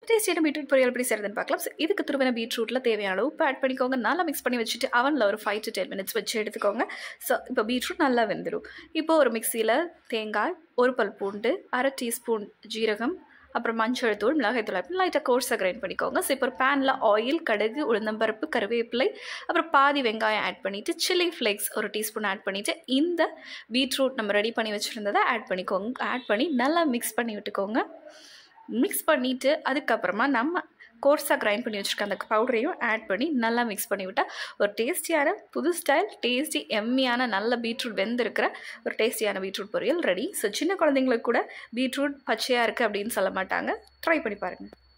டேஸ்டியான பீட்ரூட் பொரியல் எப்படி செய்யறதுன்னு பார்க்கலாம் ஸோ இதுக்கு துருவின பீட்ரூட்டில் தேவையான அளவு உப்பு ஆட் பண்ணிக்கோங்க நல்லா மிக்ஸ் பண்ணி வச்சுட்டு அவனில் ஒரு ஃபைவ் டு டென் மினிட்ஸ் வச்சு எடுத்துக்கோங்க ஸோ இப்போ பீட்ரூட் நல்லா வெந்துடும் இப்போ ஒரு மிக்சியில் தேங்காய் ஒரு பல் பூண்டு அரை டீஸ்பூன் ஜீரகம் அப்புறம் மஞ்சள் தூள் மிளகாய் தூள் அப்படி லைட்டாக கோர்ஸாக கிரைண்ட் பண்ணிக்கோங்க ஸோ இப்போ ஒரு பேனில் ஆயில் கடுகு உளுந்தம்பருப்பு கருவேப்பிலை அப்புறம் பாதி வெங்காயம் ஆட் பண்ணிவிட்டு சில்லி ஃப்ளேக்ஸ் ஒரு டீஸ்பூன் ஆட் பண்ணிவிட்டு இந்த பீட்ரூட் நம்ம ரெடி பண்ணி வச்சுருந்ததை ஆட் பண்ணிக்கோங்க ஆட் பண்ணி நல்லா மிக்ஸ் பண்ணி விட்டுக்கோங்க மிக்ஸ் பண்ணிவிட்டு அதுக்கப்புறமா நம்ம கோர்ஸாக கிரைண்ட் பண்ணி வச்சுருக்க அந்த பவுடரையும் ஆட் பண்ணி நல்லா மிக்ஸ் பண்ணி விட்டால் ஒரு டேஸ்டியான புது ஸ்டைல் டேஸ்டி எம்மியான நல்ல பீட்ரூட் வெந்திருக்கிற ஒரு டேஸ்டியான பீட்ரூட் பொரியல் ரெடி ஸோ சின்ன குழந்தைங்களுக்கு கூட பீட்ரூட் பச்சையாக இருக்குது அப்படின்னு சொல்ல மாட்டாங்க ட்ரை பண்ணி பாருங்கள்